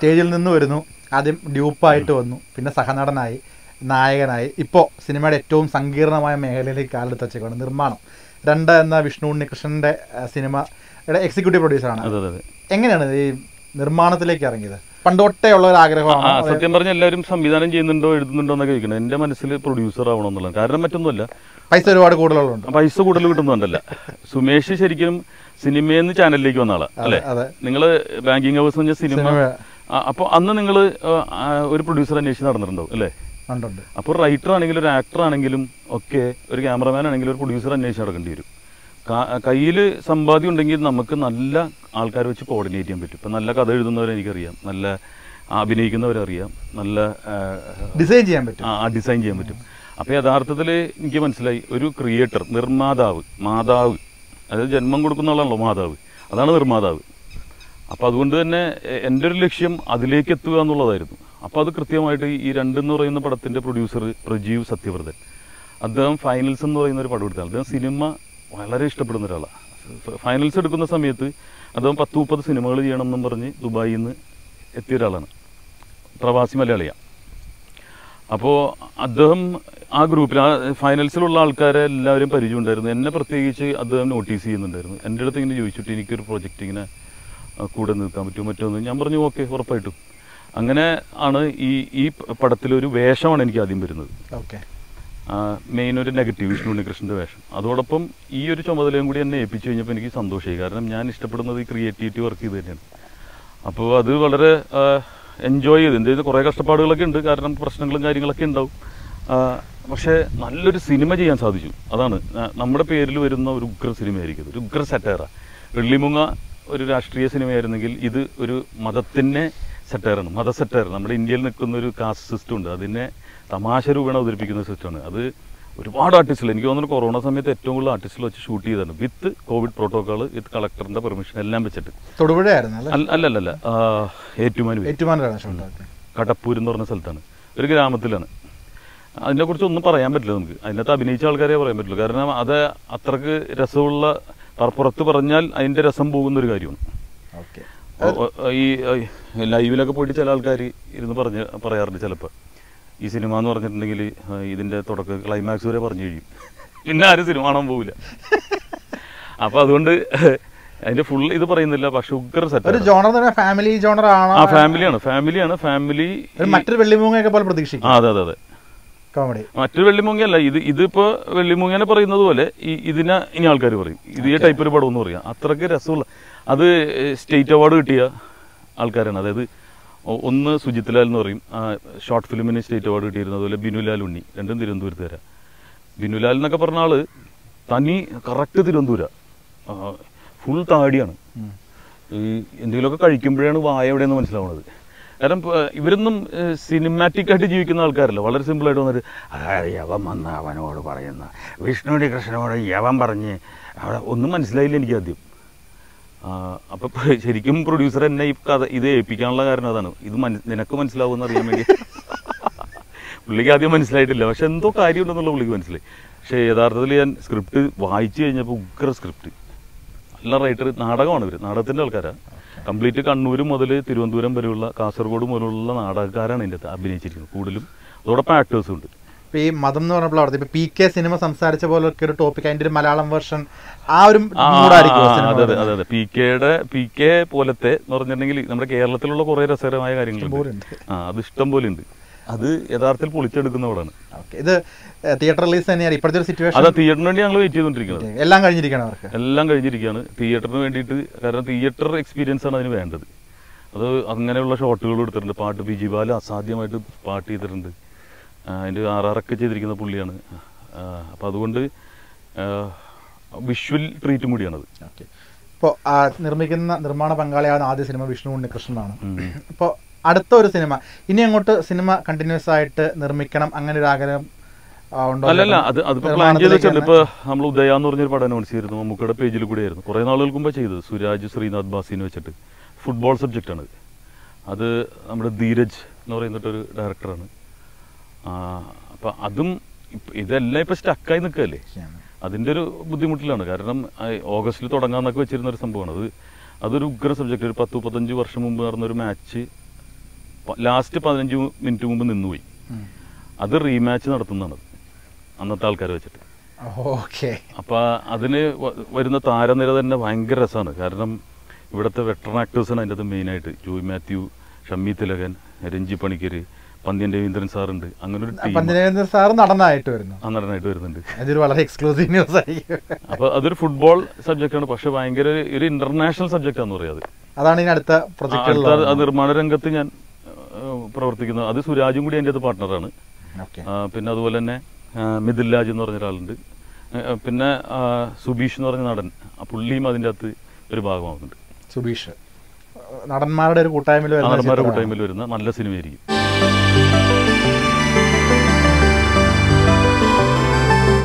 സ്റ്റേജിൽ നിന്ന് വരുന്നു ആദ്യം ഡ്യൂപ്പായിട്ട് വന്നു പിന്നെ സഹനടനായി നായകനായി ഇപ്പോൾ സിനിമയുടെ ഏറ്റവും സങ്കീർണമായ മേഖലയിലേക്ക് കാലെടുത്ത് വെച്ചേക്കാണ് നിർമ്മാണം രണ്ട് എന്ന വിഷ്ണു ഉണ്ണികൃഷ്ണൻ്റെ ആ, സിനിമയുടെ എക്സിക്യൂട്ടീവ് പ്രൊഡ്യൂസറാണ് അതെ അതെ അതെ എങ്ങനെയാണ് ഈ നിർമ്മാണത്തിലേക്ക് ഇറങ്ങിയത് പണ്ടോട്ടേ ഉള്ള ഒരു ആ, ആഗ്രഹമാണ് ആ, സത്യം പറഞ്ഞ എല്ലാവരും സംവിധാനം ചെയ്യുന്നുണ്ടോ എഴുതുന്നുണ്ടോ എന്നൊക്കെ ചോദിക്കണം എൻ്റെ മനസ്സിൽ പ്രൊഡ്യൂസർ ആവണം എന്നുള്ളത് കാരണം മറ്റൊന്നുമല്ല പൈസ ഒരുപാട് കൂടുതലുണ്ട് പൈസ കൂടുതൽ കിട്ടുന്നുണ്ടല്ല സുമേഷ് ശരിക്കും സിനിമയിൽ നിന്ന് ചാനലിലേക്ക് വന്ന ആളാ അല്ലേ അതെ നിങ്ങൾ ബാങ്കിങ് ഹൗസ് എന്ന് പറഞ്ഞ സിനിമ സിനിമ അപ്പോൾ അന്ന് നിങ്ങൾ ഒരു പ്രൊഡ്യൂസർ അന്വേഷിച്ച് നടന്നിട്ടുണ്ടാവും അല്ലേ ഉണ്ടുണ്ട് അപ്പോൾ റൈറ്റർ ആണെങ്കിലും ഒരു ആക്ടർ ആണെങ്കിലും ഒക്കെ ഒരു ക്യാമറമാൻ ആണെങ്കിലും ഒരു പ്രൊഡ്യൂസർ അന്വേഷിച്ച് നടക്കേണ്ടി വരും കയ്യിൽ സമ്പാദ്യം ഉണ്ടെങ്കിൽ നമുക്ക് നല്ല ആൾക്കാരെ വെച്ച് കോർഡിനേറ്റ് ചെയ്യാൻ പറ്റും ഇപ്പം നല്ല കഥ എഴുതുന്നവരെ എനിക്കറിയാം നല്ല അഭിനയിക്കുന്നവരറിയാം നല്ല ആ, ഡിസൈൻ ചെയ്യാൻ പറ്റും ആ ഡിസൈൻ ചെയ്യാൻ പറ്റും അപ്പോൾ യഥാർത്ഥത്തിൽ എനിക്ക് മനസ്സിലായി ഒരു ക്രിയേറ്റർ നിർമ്മാതാവ് മാതാവ് അതായത് ജന്മം കൊടുക്കുന്ന ആളാണല്ലോ മാതാവ് അതാണ് നിർമ്മാതാവ് അപ്പോൾ അതുകൊണ്ട് തന്നെ എ- എൻ്റെ ഒരു ലക്ഷ്യം അതിലേക്ക് എത്തുക എന്നുള്ളതായിരുന്നു അപ്പോൾ അത് കൃത്യമായിട്ട് ഈ രണ്ടെന്ന് പറയുന്ന പടത്തിൻ്റെ പ്രൊഡ്യൂസർ പ്രജീവ് സത്യവ്രതൻ അദ്ദേഹം ഫൈനൽസ് എന്ന് പറയുന്ന ഒരു പടം എടുത്താണ് അദ്ദേഹം സിനിമ വളരെ ഇഷ്ടപ്പെടുന്ന ഒരാളാണ് ഫൈനൽസ് എടുക്കുന്ന സമയത്ത് അദ്ദേഹം പത്ത് മുപ്പത് സിനിമകൾ ചെയ്യണം എന്നും പറഞ്ഞ് ദുബായിൽ നിന്ന് എത്തിയ ഒരാളാണ് പ്രവാസി മലയാളിയാണ് അപ്പോൾ അദ്ദേഹം ആ ഗ്രൂപ്പിൽ ആ ഫൈനൽസിലുള്ള ആൾക്കാരെ എല്ലാവരും പരിചയമുണ്ടായിരുന്നു എന്നെ പ്രത്യേകിച്ച് അദ്ദേഹം നോട്ടീസ് ചെയ്യുന്നുണ്ടായിരുന്നു എൻ്റെ അടുത്ത് ഇങ്ങനെ ചോദിച്ചിട്ട് എനിക്കൊരു പ്രൊജക്റ്റ് ഇങ്ങനെ ആ, കൂടെ നിൽക്കാൻ പറ്റുമോ മറ്റൊന്ന് ഞാൻ പറഞ്ഞു ഓക്കെ ഉറപ്പായിട്ടും അങ്ങനെ ആണ് ഈ ഈ പടത്തിലൊരു വേഷമാണ് എനിക്ക് ആദ്യം വരുന്നത് ഓക്കെ മെയിൻ ഒരു നെഗറ്റീവ് വിഷ്ണു ഉണ്ണികൃഷ്ണൻ്റെ വേഷം അതോടൊപ്പം ഈ ഒരു ചുമതലയും കൂടി എന്നെ ഏൽപ്പിച്ചു കഴിഞ്ഞപ്പോൾ എനിക്ക് സന്തോഷമായി കാരണം ഞാൻ ഇഷ്ടപ്പെടുന്നത് ഈ ക്രിയേറ്റിവിറ്റി വർക്ക് ചെയ്ത് തന്നെയാണ് അപ്പോൾ അത് വളരെ എൻജോയ് ചെയ്ത് എന്ത് ചെയ്ത് കുറേ കഷ്ടപ്പാടുകളൊക്കെ ഉണ്ട് കാരണം പ്രശ്നങ്ങളും കാര്യങ്ങളൊക്കെ ഉണ്ടാവും ആ, പക്ഷേ നല്ലൊരു സിനിമ ചെയ്യാൻ സാധിച്ചു അതാണ് ആ, നമ്മുടെ പേരിൽ വരുന്ന ഒരു ഉഗ്ര സിനിമയായിരിക്കും ഇത്. ഒരു ഉഗ്ര സെറ്റേറ വെള്ളിമുങ്ങ ഒരു രാഷ്ട്രീയ സിനിമയായിരുന്നെങ്കിൽ ഇത് ഒരു മതത്തിനെ സെറ്റേറാണ് മത സെറ്റേർ നമ്മുടെ ഇന്ത്യയിൽ നിൽക്കുന്ന ഒരു കാസ്റ്റ് സിസ്റ്റം ഉണ്ട് അതിനെ തമാശ രൂപേണ അവതരിപ്പിക്കുന്ന സിസ്റ്റമാണ് അത് ഒരുപാട് ആർട്ടിസ്റ്റുകൾ എനിക്ക് തോന്നുന്നു കൊറോണ സമയത്ത് ഏറ്റവും കൂടുതൽ ആർട്ടിസ്റ്റുകൾ വെച്ച് ഷൂട്ട് ചെയ്തതാണ് വിത്ത് കോവിഡ് പ്രോട്ടോകോൾ വിത്ത് കളക്ടറിന്റെ പെർമിഷൻ എല്ലാം വെച്ചിട്ട് തൊടുപുഴയായിരുന്നു അല്ലേ അല്ല അല്ലല്ല ഏറ്റുമാനൂർ ഏറ്റുമാനൂരാണ് ഷോട്ട് കടപ്പൂർ എന്ന് പറഞ്ഞ സ്ഥലത്താണ് ഒരു ഗ്രാമത്തിലാണ് അതിനെക്കുറിച്ച് ഒന്നും പറയാൻ പറ്റില്ല നമുക്ക് അതിനകത്ത് അഭിനയിച്ച ആൾക്കാരെ പറയാൻ പറ്റുള്ളൂ കാരണം അത് അത്രക്ക് രസമുള്ള പറ- പുറത്ത് പറഞ്ഞാൽ അതിൻ്റെ രസം പോകുന്ന ഒരു കാര്യമാണ് ഓക്കെ ഒ- ഒ- ഈ ഈ ലൈവിലൊക്കെ പോയിട്ട് ചില ആൾക്കാർ ഇരുന്ന് പറഞ്ഞ് പറയാറുണ്ട് ചിലപ്പോൾ ഈ സിനിമ എന്ന് പറഞ്ഞിട്ടുണ്ടെങ്കിൽ ആ, ഇതിൻ്റെ തുടക്ക ക്ലൈമാക്സ് വരെ പറഞ്ഞു കഴിയും പിന്നെ ആരും സിനിമ കാണാൻ പോകില്ല അപ്പോൾ അതുകൊണ്ട് അതിൻ്റെ ഫുൾ ഇത് പറയുന്നില്ല പക്ഷെ ഉഗ്ര ഒരു സെറ്റ് ജോണർ തന്നെ ഫാമിലി ജോണർ ആണോ ആ ഫാമിലിയാണ് ഫാമിലിയാണ് ഫാമിലി ഒരു മറ്റൊരു വെള്ളിമൂങ്ങയൊക്കെ പോലെ പ്രതീക്ഷിക്കും ആ അതെ അതെ അതെ കോമഡി മറ്റൊരു വെള്ളിമുങ്ങയല്ല ഇത് ഇതിപ്പോ വെള്ളിമുങ്ങനെ പറയുന്നത് പോലെ ഈ ഇതിനെ ഇനി ആൾക്കാർ പറയും ഇത് ഈ ടൈപ്പ് ഒരു പടം എന്ന് പറയാം അത്രയ്ക്ക് രസമുള്ള അത് സ്റ്റേറ്റ് അവാർഡ് കിട്ടിയ ആൾക്കാരാണ് അതായത് ഒ- ഒന്ന് സുജിത് ലാൽ എന്ന് പറയും ആ ഷോർട്ട് ഫിലിമിന് സ്റ്റേറ്റ് അവാർഡ് കിട്ടിയിരുന്നത് അതുപോലെ ബിനുലാൽ ഉണ്ണി രണ്ടും തിരുവനന്തപുരത്തുകാരാ ബിനുലാൽ എന്നൊക്കെ പറഞ്ഞ ആള് തനി കറക്റ്റ് തിരുവനന്തപുര ഫുൾ താടിയാണ് ഈ എന്തെങ്കിലുമൊക്കെ കഴിക്കുമ്പോഴാണ് വായ എവിടെയെന്ന് മനസ്സിലാവുന്നത് കാരണം ഇപ്പൊ ഇവരൊന്നും സിനിമാറ്റിക് ആയിട്ട് ജീവിക്കുന്ന ആൾക്കാരല്ല വളരെ സിമ്പിൾ ആയിട്ട് വന്നിട്ട് അതായത് യവൻ വന്ന് അവനോട് പറയുന്ന വിഷ്ണുവിൻ്റെ കൃഷ്ണനോട് യവൻ പറഞ്ഞ് അവിടെ ഒന്നും മനസ്സിലായില്ല എനിക്ക് ആദ്യം ആ, അപ്പൊ ഇപ്പൊ ശരിക്കും പ്രൊഡ്യൂസർ എന്നെ ഈ കഥ ഇത് ഏൽപ്പിക്കാനുള്ള കാരണം അതാണ് ഇത് മന- നിനക്ക് മനസ്സിലാവുമെന്ന് അറിയാൻ വേണ്ടി പുള്ളിക്ക് ആദ്യം മനസ്സിലായിട്ടില്ല പക്ഷെ എന്തോ കാര്യമുണ്ടെന്നുള്ള പുള്ളിക്ക് മനസ്സിലായി പക്ഷേ യഥാർത്ഥത്തിൽ ഞാൻ സ്ക്രിപ്റ്റ് വായിച്ചു കഴിഞ്ഞപ്പോൾ ഉഗ്ര സ്ക്രിപ്റ്റ് നല്ല റൈറ്റർ നാടകമാണ് ഇവർ നാടകത്തിന്റെ ആൾക്കാരാണ് കംപ്ലീറ്റ് കണ്ണൂർ മുതൽ തിരുവനന്തപുരം വരെയുള്ള കാസർഗോഡ് മുതലുള്ള നാടകക്കാരാണ് ഇതിൻ്റെ അകത്ത് അഭിനയിച്ചിരിക്കുന്നത് കൂടുതലും അതോടൊപ്പം ആക്ടേഴ്സും ഉണ്ട് ഇപ്പൊ ഈ മതം എന്ന് പറഞ്ഞപ്പോൾ അവിടെ ഇപ്പൊ പി കെ സിനിമ സംസാരിച്ച പോലൊക്കെ ഒരു ടോപ്പിക് അതിന്റെ ഒരു മലയാളം വേർഷൻ ആ ഒരു ആ, മൂടായിരിക്കും ആ, അതെ അതെ അതെ അതെ പി കെയുടെ പി കെ പോലത്തെ എന്ന് പറഞ്ഞിട്ടുണ്ടെങ്കിൽ നമ്മുടെ കേരളത്തിലുള്ള കുറെ രസകരമായ കാര്യങ്ങളുണ്ട് പോലുണ്ട് ആ അത് ഇഷ്ടം പോലെ ഉണ്ട് അത് യഥാർത്ഥത്തിൽ പൊളിച്ചെടുക്കുന്നവരാണ് ഓക്കെ ഇത് തിയേറ്റർ റിലീസ് തന്നെയാണ് ഇപ്പോഴത്തെ ഒരു സിറ്റുവേഷൻ അതാ തിയേറ്ററിന് വേണ്ടി ഞങ്ങൾ വെയിറ്റ് ചെയ്തുകൊണ്ടിരിക്കുന്നത് എല്ലാം കഴിഞ്ഞിരിക്കണം അവർക്ക് എല്ലാം കഴിഞ്ഞിരിക്കുകയാണ് തിയേറ്ററിന് വേണ്ടിയിട്ട് കാരണം തിയേറ്റർ എക്സ്പീരിയൻസ് ആണ് അതിന് വേണ്ടത് അത് അങ്ങനെയുള്ള ഷോട്ടുകൾ എടുത്തിട്ടുണ്ട് പാട്ട് പി ജി ബാല അസാധ്യമായിട്ട് പാട്ട് ചെയ്തിട്ടുണ്ട് ആ, അതിൻ്റെ ആറാറൊക്കെ ചെയ്തിരിക്കുന്ന പുള്ളിയാണ് അപ്പം അതുകൊണ്ട് വിഷ്വൽ ട്രീറ്റും കൂടിയാണത് ഓക്കെ ഇപ്പോൾ നിർമ്മിക്കുന്ന നിർമ്മാണ പങ്കാളിയാവുന്ന ആദ്യ സിനിമ വിഷ്ണു ഉണ്ണികൃഷ്ണനാണ് ഉം. ഇപ്പോൾ അടുത്ത ഒരു സിനിമ ഇനി അങ്ങോട്ട് സിനിമ കണ്ടിന്യൂസ് ആയിട്ട് നിർമ്മിക്കണം അങ്ങനെ ഒരു ആഗ്രഹം ആ, ഉണ്ടോ അല്ലല്ല അത് അതിപ്പോ പ്ലാൻ ചെയ്ത് നിർമ്മാണത്തിലേക്ക് വെച്ചിട്ടുണ്ട് തന്നെ? ഇപ്പൊ നമ്മൾ ഉദയ എന്ന് പറഞ്ഞൊരു പടം അനൗൺസ് ചെയ്തിരുന്നു മമ്മൂക്കയുടെ പേജിൽ കൂടെ ആയിരുന്നു കുറെ നാളുകൾക്ക് മുമ്പ് ചെയ്തത് സുരാജ് ശ്രീനാഥ് ബാസിനെ വെച്ചിട്ട് ഫുട്ബോൾ സബ്ജക്റ്റ് ആണ് ഇത്. അത് നമ്മുടെ ധീരജ് എന്ന് പറയുന്നിട്ട് ഒരു ഡയറക്ടറാണ് അപ്പൊ അതും ഇപ്പ- ഇതെല്ലാം ഇപ്പൊ സ്റ്റക്കായി നിൽക്കുകയല്ലേ അതിന്റെ ഒരു ബുദ്ധിമുട്ടിലാണ് കാരണം ആ, ഓഗസ്റ്റിൽ തുടങ്ങാന്നൊക്കെ വെച്ചിരുന്ന ഒരു സംഭവമാണ് അത് അതൊരു ഉഗ്ര സബ്ജക്റ്റ് ഒരു പത്ത് മുപ്പത്തഞ്ച് വർഷം മുമ്പ് നടന്ന ഒരു മാച്ച് ലാസ്റ്റ് പതിനഞ്ച് മിനിറ്റ് മുമ്പ് നിന്നുപോയി ഉം. അത് റീമാച്ച് നടത്തുന്നതാണ് അന്നത്തെ ആൾക്കാർ വെച്ചിട്ട് ഓക്കെ അപ്പോൾ അതിന് വ- വരുന്ന താരനിര തന്നെ ഭയങ്കര രസമാണ് കാരണം ഇവിടുത്തെ വെറ്ററൻ ആക്ടേഴ്സാണ് അതിൻ്റെ അത് മെയിനായിട്ട് ജോയ് മാത്യു ഷമ്മി തിലകൻ രഞ്ജി പണിക്കർ പന്ത്യൻ രവീന്ദ്രൻ സാറുണ്ട് അങ്ങനെ ഒരു ടീം പന്തനേന്ദ്ര സാർ നടനായിട്ട് വരുന്നു ആ നടനായിട്ട് വരുന്നുണ്ട് അതൊരു വളരെ എക്സ്ക്ലൂസീവ് ന്യൂസ് ആയിരിക്കും അപ്പോൾ അതൊരു ഫുട്ബോൾ സബ്ജക്റ്റാണ് പക്ഷെ ഭയങ്കര ഒരു ഇന്റർനാഷണൽ സബ്ജക്റ്റാന്ന് പറയാം അത് അതാണ് ഇനി അടുത്ത ആ, പ്രൊജക്റ്റുള്ള അടുത്ത ആ നിർമ്മാണ രംഗത്ത് ഞാൻ ആ, പ്രവർത്തിക്കുന്നത് അത് സുരാജും കൂടി എൻ്റെ അത് പാർട്ട്ണറാണ് ഓക്കെ ആ, പിന്നെ അതുപോലെ തന്നെ ആ, മിഥുൽ രാജ് എന്ന് പറഞ്ഞ ഒരാളുണ്ട് ആ, പിന്നെ ആ, സുബീഷ് എന്ന് പറഞ്ഞ നടൻ ആ പുള്ളിയും അതിൻ്റെ അകത്ത് ഒരു ഭാഗമാവുന്നുണ്ട് സുബീഷ് നടന്മാരുടെ ഒരു കൂട്ടായ്മയിൽ ആ വരുന്ന നടന്മാരുടെ ചിത്രമാണ്. കൂട്ടായ്മയിൽ വരുന്ന നല്ല സിനിമയായിരിക്കും